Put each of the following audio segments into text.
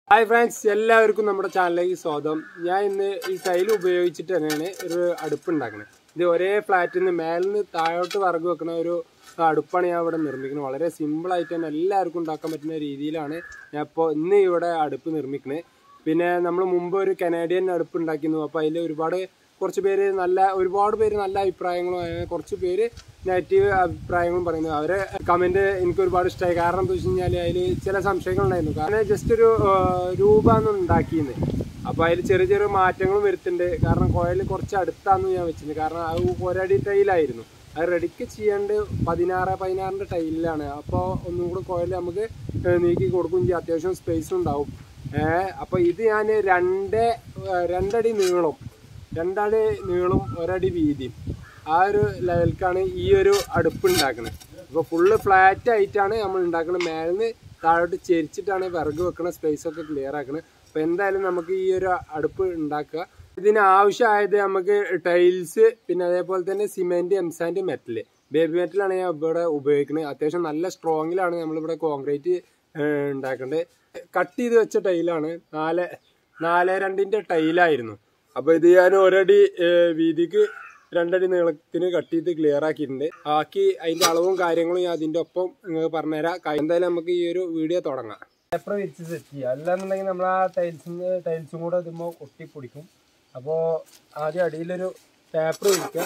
hi friends എല്ലാവർക്കും നമ്മുടെ ചാനലിലേക്ക് സ്വാഗതം ഞാൻ ഇന്ന് ഈ ടൈൽ ഉപയോഗിച്ചിട്ട് തന്നെയാണ് ഒരു അടുപ്പ് ഉണ്ടാക്കുന്നത് ഇത് ഒരേ ഫ്ലാറ്റിൽ നിന്ന് മേലിൽ നിന്ന് താഴോട്ട് വറക് വെക്കുന്ന ഒരു അടുപ്പാണ് ഞാൻ ഇവിടെ നിർമ്മിക്കുന്നത് വളരെ സിമ്പിൾ ആയിട്ട് തന്നെ എല്ലാവർക്കും ഉണ്ടാക്കാൻ പറ്റുന്ന രീതിയിലാണ് ഞാൻ ഇപ്പോൾ ഇന്ന് ഇവിടെ അടുപ്പ് നിർമ്മിക്കുന്നത് പിന്നെ നമ്മൾ മുമ്പ് ഒരു കനേഡിയൻ അടുപ്പ് ഉണ്ടാക്കിയിരുന്നു അപ്പോൾ അതിൽ ഒരുപാട് കുറച്ച് പേര് നല്ല ഒരുപാട് പേര് നല്ല അഭിപ്രായങ്ങളും അങ്ങനെ കുറച്ച് പേര് നെഗറ്റീവ് അഭിപ്രായങ്ങളും പറയുന്നു അവരെ കമന്റ് എനിക്ക് ഒരുപാട് ഇഷ്ടമായി കാരണം എന്താ വെച്ച് കഴിഞ്ഞാൽ അതിൽ ചില സംശയങ്ങൾ ഉണ്ടായിരുന്നു കാരണം ജസ്റ്റ് ഒരു രൂപമാണ് ഉണ്ടാക്കിയത് അപ്പോൾ അതിൽ ചെറിയ ചെറിയ മാറ്റങ്ങളും വരുത്തുന്നുണ്ട് കാരണം കോയൽ കുറച്ച് അടുത്താന്ന് ഞാൻ വെച്ചിട്ടുണ്ട് കാരണം അത് ഒരടി ടൈലായിരുന്നു അത് റെഡിക്ക് ചെയ്യേണ്ട പതിനാറ് പതിനാറിൻ്റെ ടൈലിലാണ് അപ്പോൾ ഒന്നും കൂടെ കോയൽ നമുക്ക് ഏഹ് നീക്കി കൊടുക്കും ചെയ്യും അത്യാവശ്യം സ്പേസ് ഉണ്ടാവും ഏഹ് അപ്പോൾ ഇത് ഞാൻ രണ്ട് ഏഹ് രണ്ടടി നീളം രണ്ടടി നീളും ഒരടി വീതിയും ആ ഒരു ലെവൽക്കാണ് ഈ ഒരു അടുപ്പ് ഉണ്ടാക്കുന്നത് അപ്പോൾ ഫുള്ള് ഫ്ലാറ്റ് ആയിട്ടാണ് നമ്മൾ ഉണ്ടാക്കുന്നത് മേലിന്ന് താഴോട്ട് ചെരിച്ചിട്ടാണ് വിറക് വെക്കുന്ന സ്പേസ് ഒക്കെ ക്ലിയർ ആക്കുന്നത് അപ്പോൾ എന്തായാലും നമുക്ക് ഈ ഒരു അടുപ്പ് ഉണ്ടാക്കുക ഇതിന് ആവശ്യമായത് നമുക്ക് ടൈൽസ് പിന്നെ അതേപോലെ തന്നെ സിമെന്റ് എംസാൻഡ് മെറ്റൽ ബേബി മെറ്റലാണ് ഞാൻ ഇവിടെ ഉപയോഗിക്കുന്നത് അത്യാവശ്യം നല്ല സ്ട്രോങ്ങിലാണ് നമ്മളിവിടെ കോൺക്രീറ്റ് ഉണ്ടാക്കേണ്ടത് കട്ട് ചെയ്ത് വെച്ച ടൈലാണ് നാല് നാല് രണ്ടിന്റെ ടൈലായിരുന്നു അപ്പൊ ഇത് ഞാൻ ഒരടി ഏഹ്, വീതിക്ക് രണ്ടടി നീളത്തിന് കട്ട് ചെയ്ത് ക്ലിയർ ആക്കിയിട്ടുണ്ട് ആക്കി അതിന്റെ അളവും കാര്യങ്ങളും ഞാൻ അതിന്റെ ഒപ്പം നിങ്ങൾക്ക് പറഞ്ഞുതരാം ക- എന്തായാലും നമുക്ക് ഈ ഒരു വീഡിയോ തുടങ്ങാം പേപ്പർ വിരിച്ച് സെറ്റ് ചെയ്യുക അല്ലാന്നുണ്ടെങ്കിൽ നമ്മൾ ആ ടൈൽസിന് ടൈൽസും കൂടെ ഇതുമ്പോൾ ഒട്ടിപ്പിടിക്കും അപ്പോൾ ആദ്യം അടിയിലൊരു പേപ്പർ വിരിക്കുക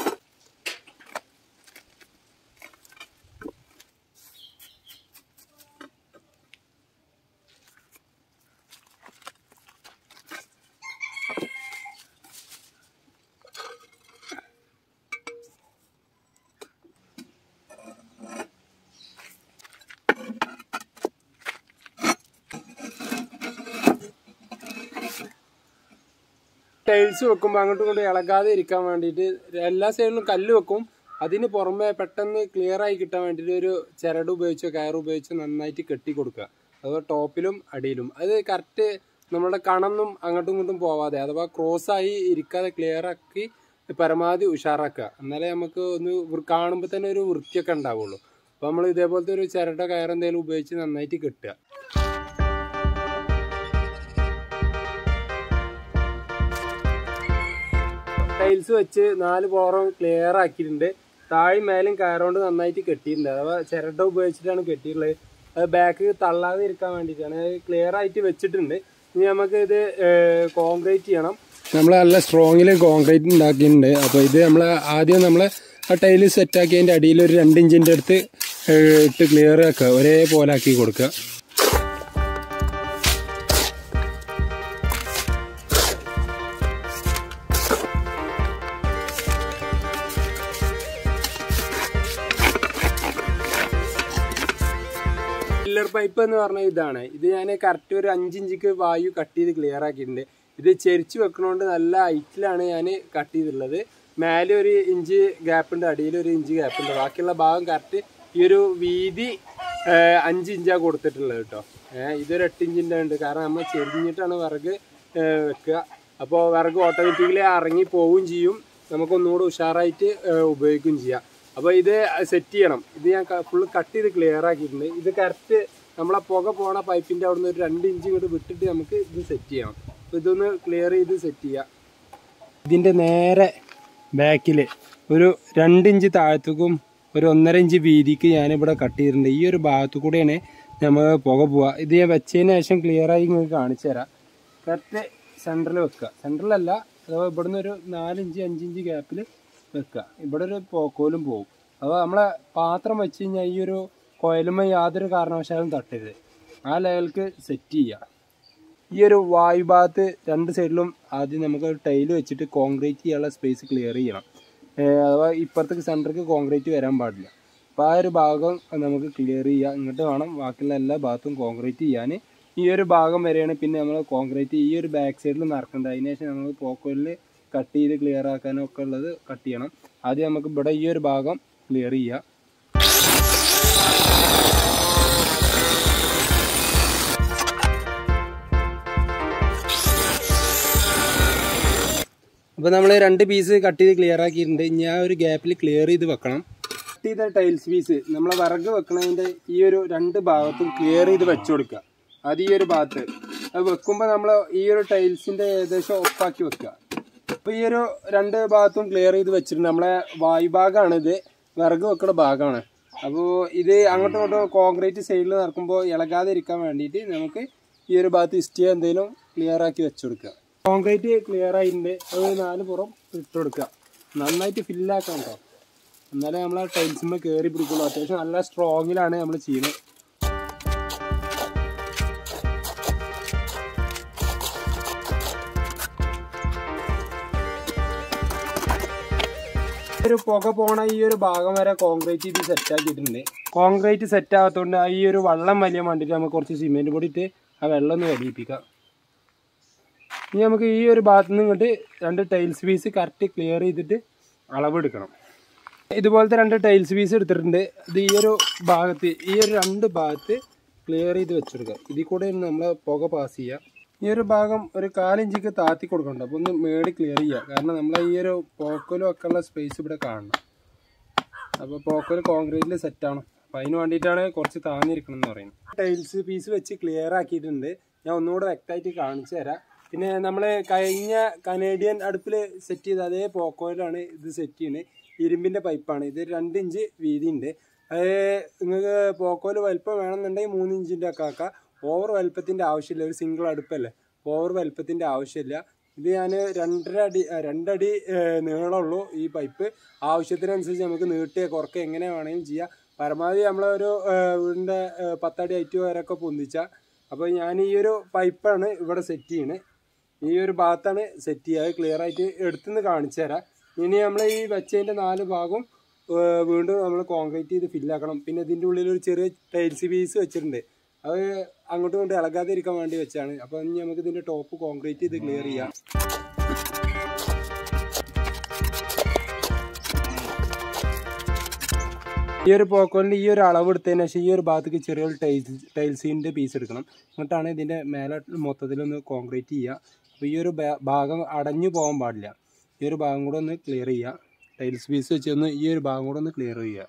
ടൈൽസ് വെക്കുമ്പോൾ അങ്ങോട്ടും ഇങ്ങോട്ടും ഇളകാതെ ഇരിക്കാൻ വേണ്ടിയിട്ട് എല്ലാ സൈഡിലും കല്ല് വെക്കും അതിന് പുറമെ പെട്ടെന്ന് ക്ലിയർ ആയി കിട്ടാൻ വേണ്ടിയിട്ട് ഒരു ചിരട് ഉപയോഗിച്ചോ കയർ ഉപയോഗിച്ചോ നന്നായിട്ട് കെട്ടി കൊടുക്കുക അഥവാ ടോപ്പിലും അടിയിലും അത് കറക്റ്റ് നമ്മുടെ കണൊന്നും അങ്ങോട്ടും ഇങ്ങോട്ടും പോവാതെ അഥവാ ക്രോസ് ആയി ഇരിക്കാതെ ക്ലിയർ ആക്കി പരമാവധി ഉഷാറാക്കുക എന്നാലേ നമുക്ക് ഒന്ന് കാണുമ്പോൾ തന്നെ ഒരു വൃത്തിയൊക്കെ ഉണ്ടാവുള്ളൂ അപ്പോൾ നമ്മൾ ഇതേപോലത്തെ ഒരു ചിരട്ട കയർ എന്തെങ്കിലും ഉപയോഗിച്ച് നന്നായിട്ട് കെട്ടുക ടൈൽസ് വെച്ച് നാല് പോറം ക്ലിയർ ആക്കിയിട്ടുണ്ട് താഴെ മേലും കയറുകൊണ്ട് നന്നായിട്ട് കെട്ടിയിട്ടുണ്ട് അഥവാ ചിരട്ട ഉപയോഗിച്ചിട്ടാണ് കെട്ടിയിട്ടുള്ളത് അത് ബാക്ക് തള്ളാതെ ഇരിക്കാൻ വേണ്ടിയിട്ടാണ് അത് ക്ലിയർ ആയിട്ട് വെച്ചിട്ടുണ്ട് ഇനി നമുക്ക് ഇത് കോൺക്രീറ്റ് ചെയ്യണം നമ്മൾ നല്ല സ്ട്രോങ്ങിൽ കോൺക്രീറ്റ് ഉണ്ടാക്കിയിട്ടുണ്ട് അപ്പോൾ ഇത് നമ്മൾ ആദ്യം നമ്മൾ ആ ടൈല് സെറ്റാക്കി അതിൻ്റെ അടിയിൽ ഒരു രണ്ട് ഇഞ്ചിൻ്റെ അടുത്ത് ഏഹ്, ഇട്ട് ക്ലിയർ ആക്കുക ഒരേപോലെ ആക്കി കൊടുക്കുക ഫില്ലർ പൈപ്പ് എന്ന് പറഞ്ഞ ഇതാണ് ഇത് ഞാൻ കറക്റ്റ് ഒരു അഞ്ചിഞ്ചിക്ക് വായു കട്ട് ചെയ്ത് ക്ലിയർ ആക്കിയിട്ടുണ്ട് ഇത് ചെരിച്ച് വെക്കണോണ്ട് നല്ല ഹൈറ്റിലാണ് ഞാൻ കട്ട് ചെയ്തിട്ടുള്ളത് മേലെ ഒരു ഇഞ്ച് ഗ്യാപ്പ് ഉണ്ട് അടിയിൽ ഒരു ഇഞ്ച് ഗ്യാപ്പ് ഉണ്ട് ബാക്കിയുള്ള ഭാഗം കറക്റ്റ് ഈ ഒരു വീതി ഏഹ്, അഞ്ച് ഇഞ്ചാണ് കൊടുത്തിട്ടുള്ളത് കേട്ടോ ഏഹ്, ഇതൊരു എട്ട് ഇഞ്ചിൻ്റെ ഉണ്ട് കാരണം നമ്മൾ ചെരിഞ്ഞിട്ടാണ് വിറക് ഏഹ്, വെക്കുക അപ്പോൾ വിറക് ഓട്ടോമാറ്റിക്കലി ഇറങ്ങി പോവുകയും ചെയ്യും നമുക്കൊന്നുകൂടെ ഉഷാറായിട്ട് ഏഹ്, ഉപയോഗിക്കുകയും ചെയ്യാം അപ്പോൾ ഇത് സെറ്റ് ചെയ്യണം ഇത് ഞാൻ ഫുള്ള് കട്ട് ചെയ്ത് ക്ലിയർ ആക്കിയിട്ടുണ്ട് ഇത് കറക്റ്റ് നമ്മളെ പുക പോണ പൈപ്പിൻ്റെ അവിടെ നിന്ന് ഒരു രണ്ട് ഇഞ്ച് ഇങ്ങോട്ട് വിട്ടിട്ട് നമുക്ക് ഇത് സെറ്റ് ചെയ്യണം അപ്പോൾ ഇതൊന്ന് ക്ലിയർ ചെയ്ത് സെറ്റ് ചെയ്യാം ഇതിൻ്റെ നേരെ ബാക്കിൽ ഒരു രണ്ട് ഇഞ്ച് താഴത്തേക്കും ഒരു ഒന്നര ഇഞ്ച് വീതിക്ക് ഞാനിവിടെ കട്ട് ചെയ്തിട്ടുണ്ട് ഈ ഒരു ഭാഗത്തു കൂടെയാണ് നമ്മൾ പുക പോവുക ഇത് ഞാൻ വെച്ചതിന് ശേഷം ക്ലിയർ ആയി നിങ്ങൾക്ക് കാണിച്ചു തരാം കറക്റ്റ് സെൻറ്ററിൽ വെക്കുക സെൻറ്ററിലല്ല അഥവാ ഇവിടുന്ന് ഒരു നാലിഞ്ച് അഞ്ചിഞ്ച് ഗ്യാപ്പിൽ വെക്കുക ഇവിടെ ഒരു പോക്കോലും പോകും അപ്പോൾ നമ്മളെ പാത്രം വെച്ച് കഴിഞ്ഞാൽ ഈ ഒരു കോയലുമ്മ യാതൊരു കാരണവശാലും തട്ടരുത് ആ ലെവൽക്ക് സെറ്റ് ചെയ്യുക ഈ ഒരു വായു ഭാഗത്ത് രണ്ട് സൈഡിലും ആദ്യം നമുക്ക് ഒരു ടൈല് വെച്ചിട്ട് കോൺക്രീറ്റ് ചെയ്യാനുള്ള സ്പേസ് ക്ലിയർ ചെയ്യണം ഏഹ് അഥവാ ഇപ്പുറത്തേക്ക് സെൻറ്റർക്ക് കോൺക്രീറ്റ് വരാൻ പാടില്ല അപ്പോൾ ആ ഒരു ഭാഗം നമുക്ക് ക്ലിയർ ചെയ്യുക ഇങ്ങോട്ട് വേണം ബാക്കിയുള്ള എല്ലാ ഭാഗത്തും കോൺക്രീറ്റ് ചെയ്യാൻ ഈ ഒരു ഭാഗം വരെയാണ് പിന്നെ നമ്മൾ കോൺക്രീറ്റ് ഈ ഒരു ബാക്ക് സൈഡിൽ നടക്കേണ്ടത് അതിന് ശേഷം നമ്മൾ പോക്കോലിൽ കട്ട് ചെയ്ത് ക്ലിയർ ആക്കാനും ഒക്കെ ഉള്ളത് കട്ട് ചെയ്യണം ആദ്യം നമുക്ക് ഇവിടെ ഈ ഒരു ഭാഗം ക്ലിയർ ചെയ്യുക അപ്പോൾ നമ്മൾ രണ്ട് പീസ് കട്ട് ചെയ്ത് ക്ലിയർ ആക്കിയിട്ടുണ്ട് ഇനി ആ ഒരു ഗ്യാപ്പിൽ ക്ലിയർ ചെയ്ത് വെക്കണം കട്ട് ചെയ്ത ടൈൽസ് പീസ് നമ്മളെ വിറക് വെക്കണതിൻ്റെ ഈ ഒരു രണ്ട് ഭാഗത്തും ക്ലിയർ ചെയ്ത് വെച്ചു കൊടുക്കുക അത് ഈ ഒരു ഭാഗത്ത് അത് വെക്കുമ്പോൾ നമ്മൾ ഈ ഒരു ടൈൽസിന്റെ ഏകദേശം ഒപ്പാക്കി വെക്കുക അപ്പൊ ഈ ഒരു രണ്ട് ഭാഗത്തും ക്ലിയർ ചെയ്ത് വെച്ചിട്ടുണ്ട് നമ്മളെ വായുഭാഗമാണ് ഇത് വിറക് വെക്കുന്ന ഭാഗമാണ് അപ്പോൾ ഇത് അങ്ങോട്ടും ഇങ്ങോട്ടും കോൺക്രീറ്റ് സൈഡിൽ നടക്കുമ്പോൾ ഇളകാതെ ഇരിക്കാൻ വേണ്ടിയിട്ട് നമുക്ക് ഈ ഒരു ഭാഗത്ത് ഇഷ്ടിയ എന്തെങ്കിലും ക്ലിയർ ആക്കി വെച്ചു കൊടുക്കുക കോൺക്രീറ്റ് ക്ലിയർ ആയിട്ടുണ്ട് അത് നാല് പുറം ഇട്ട് കൊടുക്കുക നന്നായിട്ട് ഫില്ലാക്കാം കേട്ടോ എന്നാലേ നമ്മൾ ആ ടൈൽസുമ്മ കയറി പിടിക്കുള്ളൂ അത്യാവശ്യം നല്ല സ്ട്രോങ്ങിലാണ് നമ്മൾ ചെയ്യുന്നത് ഒരു പുക പോണ ഈ ഒരു ഭാഗം വരെ കോൺക്രീറ്റ് ചെയ്ത് സെറ്റ് ആക്കിയിട്ടുണ്ട് കോൺക്രീറ്റ് സെറ്റ് ആകാത്തതുകൊണ്ട് ആ ഈ ഒരു വെള്ളം വലിയ വേണ്ടിയിട്ട് നമുക്ക് കുറച്ച് സിമെന്റ് പൊടി ഇട്ട് ആ വെള്ളം ഒന്ന് വലിയിപ്പിക്കാം ഇനി നമുക്ക് ഈ ഒരു ഭാഗത്ത് നിന്ന് ഇങ്ങോട്ട് രണ്ട് ടൈൽസ് പീസ് കറക്റ്റ് ക്ലിയർ ചെയ്തിട്ട് അളവെടുക്കണം ഇതുപോലത്തെ രണ്ട് ടൈൽസ് പീസ് എടുത്തിട്ടുണ്ട് ഇത് ഈ ഒരു ഭാഗത്ത് ഈ ഒരു രണ്ട് ഭാഗത്ത് ക്ലിയർ ചെയ്ത് വെച്ചെടുക്കുക ഇതിൽ കൂടെ നമ്മൾ പുക പാസ് ചെയ്യുക ഈ ഒരു ഭാഗം ഒരു കാലിഞ്ചിക്ക് താത്തി കൊടുക്കണ്ട അപ്പോൾ ഒന്ന് മേടി ക്ലിയർ ചെയ്യുക കാരണം നമ്മളെ ഈ ഒരു പോക്കലും ഒക്കെ ഉള്ള സ്പേസ് ഇവിടെ കാണണം അപ്പോൾ പോക്കൽ കോൺക്രീറ്റിൽ സെറ്റാണ് അപ്പോൾ അതിന് വേണ്ടിയിട്ടാണ് കുറച്ച് താന്നിരിക്കണം എന്ന് പറയുന്നത് ടൈൽസ് പീസ് വെച്ച് ക്ലിയർ ആക്കിയിട്ടുണ്ട് ഞാൻ ഒന്നുകൂടെ വ്യക്തമായിട്ട് കാണിച്ചു തരാം പിന്നെ നമ്മൾ കഴിഞ്ഞ കനേഡിയൻ അടുപ്പിൽ സെറ്റ് ചെയ്ത അതേ പോക്കോയിലാണ് ഇത് സെറ്റ് ചെയ്യുന്നത് ഇരുമ്പിൻ്റെ പൈപ്പാണ് ഇത് രണ്ട് ഇഞ്ച് വീതിയുണ്ട് അത് നിങ്ങൾക്ക് പോക്കോയിൽ വലിപ്പം വേണമെന്നുണ്ടെങ്കിൽ മൂന്ന് ഇഞ്ചിൻ്റെ ഒക്കെ ആക്കാം ഓവർ വലിപ്പത്തിൻ്റെ ആവശ്യമില്ല ഒരു സിംഗിൾ അടുപ്പല്ലേ ഓവർ വലിപ്പത്തിൻ്റെ ആവശ്യമില്ല ഇത് ഞാൻ രണ്ടര അടി ആ, രണ്ടടി ഏഹ്, നീളമുള്ളൂ ഈ പൈപ്പ് ആവശ്യത്തിനനുസരിച്ച് നമുക്ക് നീട്ടുക കുറക്കുക എങ്ങനെ വേണമെങ്കിലും ചെയ്യാം പരമാവധി നമ്മളൊരു ഏഹ്, വീടിൻ്റെ ഏഹ്, പത്തടി ഹൈറ്റ് വരെയൊക്കെ പൊന്തിച്ചാൽ അപ്പോൾ ഞാൻ ഈ ഒരു പൈപ്പാണ് ഇവിടെ സെറ്റ് ചെയ്യണത് ഈ ഒരു ഭാഗത്താണ് സെറ്റ് ചെയ്യുക അത് ക്ലിയർ ആയിട്ട് എടുത്തുനിന്ന് കാണിച്ചു തരാം ഇനി നമ്മൾ ഈ വെച്ചതിൻ്റെ നാല് ഭാഗം ഏഹ്, വീണ്ടും നമ്മൾ കോൺക്രീറ്റ് ചെയ്ത് ഫില്ലാക്കണം പിന്നെ ഇതിൻ്റെ ഉള്ളിൽ ഒരു ചെറിയ ടൈൽസ് പീസ് വെച്ചിട്ടുണ്ട് അത് അങ്ങോട്ടും ഇങ്ങോട്ടും ഇളകാതെ ഇരിക്കാൻ വേണ്ടി വെച്ചാണ് അപ്പോൾ ഇനി നമുക്ക് ഇതിൻ്റെ ടോപ്പ് കോൺക്രീറ്റ് ചെയ്ത് ക്ലിയർ ചെയ്യാം ഈ ഒരു പോക്കോലിൻ്റെ ഈ ഒരു അളവ് എടുത്തതിന് ശേഷം ഈ ഒരു ഭാഗത്തേക്ക് ചെറിയൊരു ടൈൽസ് ടൈൽസിൻ്റെ പീസ് എടുക്കണം എന്നിട്ടാണ് ഇതിൻ്റെ മേലെ മൊത്തത്തിലൊന്ന് കോൺക്രീറ്റ് ചെയ്യുക അപ്പോൾ ഈ ഒരു ഭാ- ഭാഗം അടഞ്ഞു പോകാൻ പാടില്ല ഈ ഒരു ഭാഗം കൂടെ ഒന്ന് ക്ലിയർ ചെയ്യുക ടൈൽസ് പീസ് വെച്ച് ഒന്ന് ഈ ഒരു ഭാഗം കൂടെ ഒന്ന് ക്ലിയർ ചെയ്യുക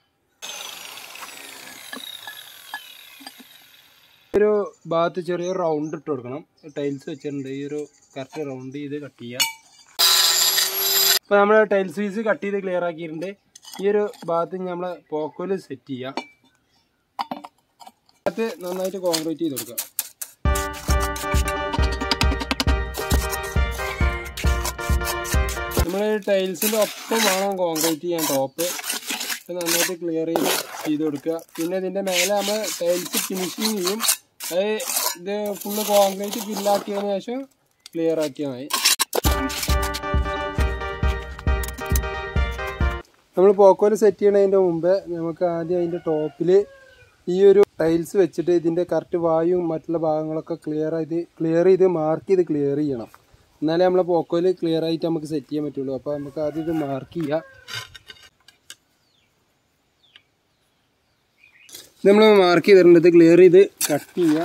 ഒരു ഭാഗത്ത് ചെറിയ റൗണ്ട് ഇട്ട് കൊടുക്കണം ടൈൽസ് വെച്ചിട്ടുണ്ട് ഈ ഒരു കറക്റ്റ് റൗണ്ട് ചെയ്ത് കട്ട് ചെയ്യുക ഇപ്പോൾ നമ്മൾ ടൈൽസ് പീസ് കട്ട് ചെയ്ത് ക്ലിയർ ആക്കിയിട്ടുണ്ട് ഈ ഒരു ഭാഗത്ത് നമ്മൾ പോക്കോല് സെറ്റ് ചെയ്യാം അത് നന്നായിട്ട് കോൺക്രീറ്റ് ചെയ്ത് കൊടുക്കുക നമ്മൾ ടൈൽസിൻ്റെ ഒപ്പം വേണം കോൺക്രീറ്റ് ചെയ്യാൻ ടോപ്പ് ഇത് നന്നായിട്ട് ക്ലിയർ ചെയ്ത് ചെയ്ത് കൊടുക്കുക പിന്നെ ഇതിൻ്റെ മേലെ നമ്മൾ ടൈൽസ് ഫിനിഷിങ് ചെയ്യും അത് ഇത് ഫുള്ള് കോൺക്രീറ്റ് ഫില്ലാക്കിയതിന് ശേഷം ക്ലിയർ ആക്കിയാൽ മതി നമ്മൾ പോക്കോല് സെറ്റ് ചെയ്യണതിൻ്റെ മുമ്പ് നമുക്ക് ആദ്യം അതിൻ്റെ ടോപ്പിൽ ഈ ഒരു ടൈൽസ് വെച്ചിട്ട് ഇതിൻ്റെ കറക്റ്റ് വായുവും മറ്റുള്ള ഭാഗങ്ങളൊക്കെ ക്ലിയർ ചെയ്ത് ക്ലിയർ ചെയ്ത് മാർക്ക് ചെയ്ത് ക്ലിയർ ചെയ്യണം എന്നാലേ നമ്മളെ പോക്കോല് ക്ലിയർ ആയിട്ട് നമുക്ക് സെറ്റ് ചെയ്യാൻ പറ്റുള്ളൂ അപ്പോൾ നമുക്ക് ആദ്യം ഇത് മാർക്ക് ചെയ്യാം നമ്മൾ മാർക്ക് ചെയ്തിട്ടുണ്ട് ഇത് ക്ലിയർ ചെയ്ത് കട്ട് ചെയ്യുക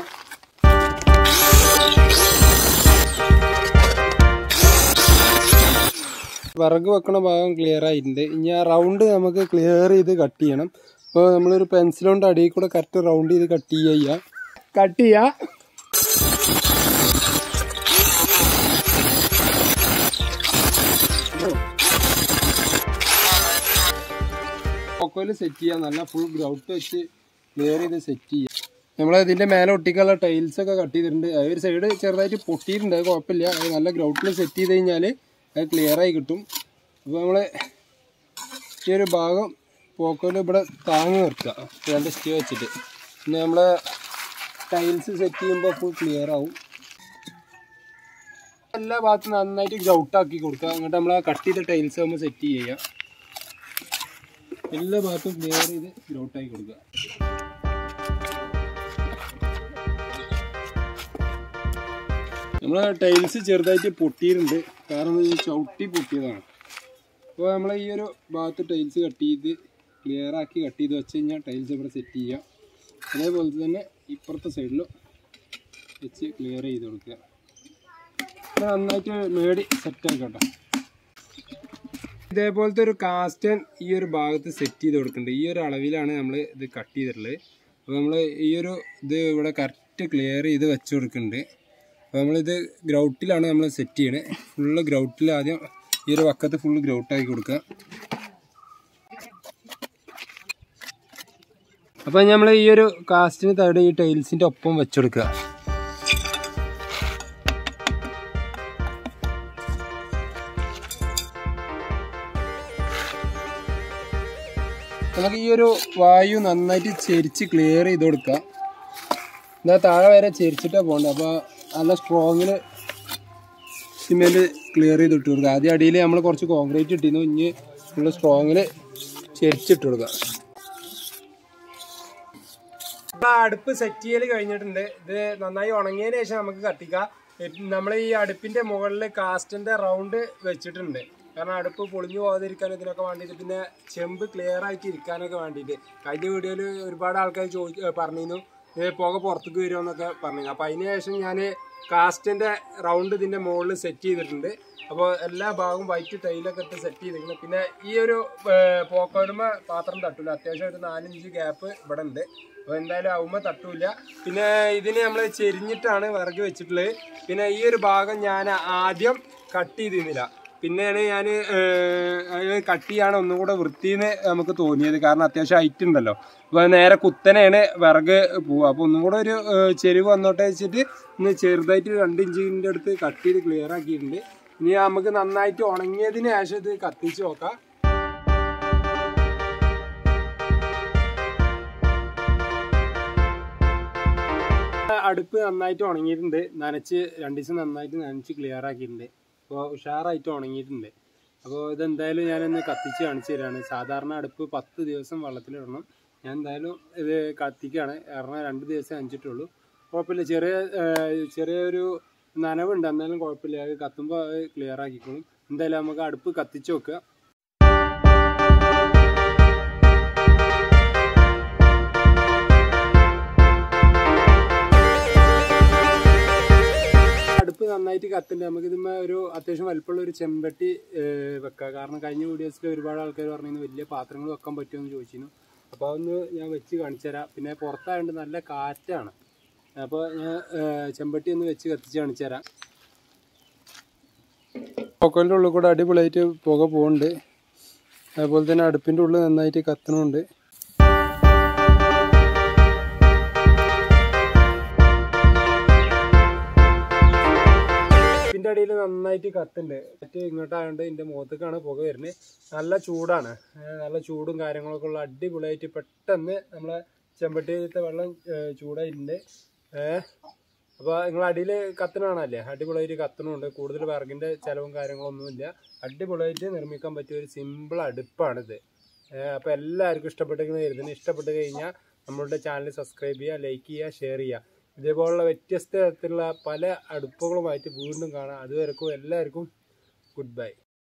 വിറക് വെക്കണ ഭാഗം ക്ലിയർ ആയിട്ടുണ്ട് ഇനി ആ റൗണ്ട് നമുക്ക് ക്ലിയർ ചെയ്ത് കട്ട് ചെയ്യണം അപ്പോൾ നമ്മളൊരു പെൻസിൽ കൊണ്ട് അടിയിൽ കൂടെ കറക്റ്റ് റൗണ്ട് ചെയ്ത് കട്ട് ചെയ്യുക കട്ട് ചെയ്യുക കൊക്കോയിൽ സെറ്റ് ചെയ്യാം നല്ല ഫുൾ ഗ്രൗട്ട് വെച്ച് ക്ലിയർ ചെയ്ത് സെറ്റ് ചെയ്യാം നമ്മൾ ഇതിന്റെ മേലെ ഒട്ടിക്കാനുള്ള ടൈൽസ് ഒക്കെ കട്ട് ചെയ്തിട്ടുണ്ട് അത് ഒരു സൈഡ് ചെറുതായിട്ട് പൊട്ടിയിട്ടുണ്ട് അത് കുഴപ്പമില്ല അത് നല്ല ഗ്രൗട്ടിൽ സെറ്റ് ചെയ്ത് കഴിഞ്ഞാൽ അത് ക്ലിയർ ആയി കിട്ടും അപ്പോൾ നമ്മൾ ഈ ഒരു ഭാഗം പോക്കോയിൽ ഇവിടെ താങ്ങി നിർത്തുക രണ്ട് സ്റ്റേ വെച്ചിട്ട് പിന്നെ നമ്മൾ ടൈൽസ് സെറ്റ് ചെയ്യുമ്പോൾ ഫുൾ ക്ലിയർ ആവും എല്ലാ ഭാഗത്തും നന്നായിട്ട് ഗ്രൗട്ടാക്കി കൊടുക്കുക എന്നിട്ട് നമ്മൾ ആ കട്ട് ചെയ്ത ടൈൽസ് നമ്മൾ സെറ്റ് ചെയ്യുക എല്ലാ ഭാഗത്തും ക്ലിയർ ചെയ്ത് ഗ്രൗട്ടാക്കി കൊടുക്കുക നമ്മൾ ടൈൽസ് ചെറുതായിട്ട് പൊട്ടിയിട്ടുണ്ട് കാരണം ഇത് ചവിട്ടി പൊട്ടിയതാണ് അപ്പോൾ നമ്മൾ ഈ ഒരു ഭാഗത്ത് ടൈൽസ് കട്ട് ചെയ്ത് ക്ലിയർ ആക്കി കട്ട് ചെയ്ത് വെച്ച് കഴിഞ്ഞാൽ ടൈൽസ് ഇവിടെ സെറ്റ് ചെയ്യുക അതേപോലെ തന്നെ ഇപ്പുറത്തെ സൈഡിലും വെച്ച് ക്ലിയർ ചെയ്ത് കൊടുക്കുക ഇത് നന്നായിട്ട് മേടി സെറ്റ് ആക്കട്ടോ ഇതേപോലത്തെ ഒരു കാസ്റ്റൻ ഈ ഒരു ഭാഗത്ത് സെറ്റ് ചെയ്ത് കൊടുക്കുന്നുണ്ട് ഈ ഒരു അളവിലാണ് നമ്മൾ ഇത് കട്ട് ചെയ്തിട്ടുള്ളത് അപ്പോൾ നമ്മൾ ഈ ഒരു ഇത് ഇവിടെ കറക്റ്റ് ഒന്നായിട്ട് ക്ലിയർ ചെയ്ത് വെച്ച് കൊടുക്കുന്നുണ്ട് അപ്പോൾ നമ്മളിത് ഗ്രൗട്ടിലാണ് നമ്മൾ സെറ്റ് ചെയ്യണത് ഫുള്ള് ഗ്രൗട്ടിൽ ആദ്യം ഈ ഒരു വക്കത്ത് ഫുള്ള് ഗ്രൗട്ടാക്കി കൊടുക്കുക അപ്പോൾ നമ്മൾ ഈ ഒരു കാസ്റ്റിന് തവിടെ ഈ ടൈൽസിൻ്റെ ഒപ്പം വെച്ചെടുക്കുക നമുക്ക് ഈ ഒരു വായു നന്നായിട്ട് ചെരിച്ച് ക്ലിയർ ചെയ്ത് കൊടുക്കുക എന്നാൽ താഴെ വരെ ചെരിച്ചിട്ടാണ് പോകേണ്ടത് അപ്പോൾ നല്ല സ്ട്രോങ്ങിൽ സിമെൻറ്റ് ക്ലിയർ ചെയ്ത് ഇട്ട് കൊടുക്കുക ആദ്യം അടിയിൽ നമ്മൾ കുറച്ച് കോൺക്രീറ്റ് ഇട്ടിരുന്നു ഇനി ഫുള്ള് സ്ട്രോങ്ങിൽ ചെരിച്ചിട്ട് കൊടുക്കുക ഇപ്പൊ അടുപ്പ് സെറ്റ് ചെയ്യൽ കഴിഞ്ഞിട്ടുണ്ട് ഇത് നന്നായി ഉണങ്ങിയതിന് ശേഷം നമുക്ക് കത്തിക്കാം നമ്മൾ ഈ അടുപ്പിന്റെ മുകളിൽ കാസ്റ്റിന്റെ റൗണ്ട് വെച്ചിട്ടുണ്ട് കാരണം അടുപ്പ് പൊളിഞ്ഞു പോകാതിരിക്കാൻ ഇതിനൊക്കെ വേണ്ടിയിട്ട് പിന്നെ ചെമ്പ് ക്ലിയർ ആയിട്ട് ഇരിക്കാനൊക്കെ വേണ്ടിയിട്ട് കഴിഞ്ഞ വീഡിയോയിൽ ഒരുപാട് ആൾക്കാർ ചോദി പറഞ്ഞിരുന്നു ഇത് പുക പുറത്തേക്ക് വരുമെന്നൊക്കെ പറഞ്ഞു അപ്പോൾ അതിന് ശേഷം ഞാൻ കാസ്റ്റിന്റെ റൗണ്ട് ഇതിന്റെ മുകളിൽ സെറ്റ് ചെയ്തിട്ടുണ്ട് അപ്പോൾ എല്ലാ ഭാഗവും വൈറ്റ് ടൈലൊക്കെ ഇട്ട് സെറ്റ് ചെയ്തിരിക്കുന്നത് പിന്നെ ഈ ഒരു പോക്കോടുമ പാത്രം തട്ടില്ല അത്യാവശ്യം ഒരു നാലഞ്ച് ഗ്യാപ്പ് ഇവിടെ ഉണ്ട് അപ്പോൾ എന്തായാലും ആവുമ്പോൾ തട്ടൂല പിന്നെ ഇതിന് നമ്മൾ ചെരിഞ്ഞിട്ടാണ് വിറക് വെച്ചിട്ടുള്ളത് പിന്നെ ഈ ഒരു ഭാഗം ഞാൻ ആദ്യം കട്ട് ചെയ്തിരുന്നില്ല പിന്നെയാണ് ഞാൻ കട്ട് ചെയ്യാണ് ഒന്നും കൂടെ വൃത്തിന്ന് നമുക്ക് തോന്നിയത് കാരണം അത്യാവശ്യം ഹൈറ്റ് ഉണ്ടല്ലോ അപ്പോൾ നേരെ കുത്തനെയാണ് വിറക് പോവുക അപ്പോൾ ഒന്നും കൂടെ ഒരു ഏഹ്, ചെരിവ് വന്നോട്ടെ വെച്ചിട്ട് ഇന്ന് ചെറുതായിട്ട് രണ്ട് ഇഞ്ചിൻ്റെ അടുത്ത് കട്ട് ചെയ്ത് ക്ലിയർ ആക്കിയിട്ടുണ്ട് ഇനി നമുക്ക് നന്നായിട്ട് ഉണങ്ങിയതിന് ശേഷം ഇത് കത്തിച്ച് നോക്കാം അടുപ്പ് നന്നായിട്ട് ഉണങ്ങിയിട്ടുണ്ട് നനച്ച് രണ്ട് ദിവസം നന്നായിട്ട് നനച്ച് ക്ലിയർ ആക്കിയിട്ടുണ്ട് അപ്പോൾ ഉഷാറായിട്ട് ഉണങ്ങിയിട്ടുണ്ട് അപ്പോൾ ഇതെന്തായാലും ഞാനൊന്ന് കത്തിച്ച് കാണിച്ചു തരാണ് സാധാരണ അടുപ്പ് പത്ത് ദിവസം വെള്ളത്തിലിടണം ഞാൻ എന്തായാലും ഇത് കത്തിക്കുകയാണ് കാരണം രണ്ട് ദിവസം അഞ്ചിട്ടുള്ളൂ കുഴപ്പമില്ല ചെറിയ ഏഹ്, ചെറിയൊരു നനവുണ്ട് എന്നാലും കുഴപ്പമില്ല അത് കത്തുമ്പോൾ അത് ക്ലിയർ ആക്കിക്കോളും എന്തായാലും നമുക്ക് അടുപ്പ് കത്തിച്ച് വെക്കുക അടുപ്പ് നന്നായിട്ട് കത്തുണ്ട് നമുക്ക് ഇതിന്മേ ഒരു അത്യാവശ്യം വലിപ്പമുള്ള ഒരു ചെമ്പട്ടി ഏഹ്, വെക്കാം കാരണം കഴിഞ്ഞ വീഡിയോസിൽ ഒരുപാട് ആൾക്കാർ പറഞ്ഞു വലിയ പാത്രങ്ങൾ വെക്കാൻ പറ്റുമെന്ന് ചോദിച്ചിരുന്നു അപ്പോൾ അതൊന്ന് ഞാൻ വെച്ച് കാണിച്ചു തരാം പിന്നെ പുറത്തായതുകൊണ്ട് നല്ല കാറ്റാണ് അപ്പോൾ ഞാൻ ഏഹ്, ചെമ്പട്ടി ഒന്ന് വെച്ച് കത്തിച്ച് കാണിച്ചു തരാം പൊക്കലിൻ്റെ ഉള്ളിൽ കൂടെ അടിപൊളിയായിട്ട് പുക പോകുന്നുണ്ട് അതുപോലെ തന്നെ അടുപ്പിൻ്റെ ഉള്ളിൽ നന്നായിട്ട് കത്തണമുണ്ട് ഇതിന്റെ അടിയിൽ നന്നായിട്ട് കത്തുണ്ട് മറ്റേ ഇങ്ങോട്ടായതുകൊണ്ട് ഇതിന്റെ മുഖത്തേക്കാണ് പുക വരുന്നത് നല്ല ചൂടാണ് ഏഹ് നല്ല ചൂടും കാര്യങ്ങളൊക്കെ ഉള്ള അടിപൊളിയായിട്ട് പെട്ടെന്ന് നമ്മളെ ചെമ്പട്ടിയിലത്തെ വെള്ളം ഏഹ് ചൂടായിട്ടുണ്ട് ഏഹ് അപ്പോൾ നിങ്ങൾ അടിയിൽ കത്തണാണല്ലേ അടിപൊളിയായിട്ട് കത്തണമുണ്ട് കൂടുതൽ വിറകിന്റെ ചിലവും കാര്യങ്ങളൊന്നുമില്ല അടിപൊളിയായിട്ട് നിർമ്മിക്കാൻ പറ്റിയ ഒരു സിമ്പിൾ അടുപ്പാണിത് അപ്പോൾ എല്ലാവർക്കും ഇഷ്ടപ്പെട്ടെന്ന് കരുതുന്നു ഇഷ്ടപ്പെട്ട് കഴിഞ്ഞാൽ നമ്മളുടെ ചാനൽ സബ്സ്ക്രൈബ് ചെയ്യുക ലൈക്ക് ചെയ്യുക ഷെയർ ചെയ്യുക ഇതേപോലുള്ള വ്യത്യസ്ത തരത്തിലുള്ള പല അടുപ്പുകളുമായിട്ട് വീണ്ടും കാണാം അതുവരെക്കും എല്ലാവർക്കും ഗുഡ് ബൈ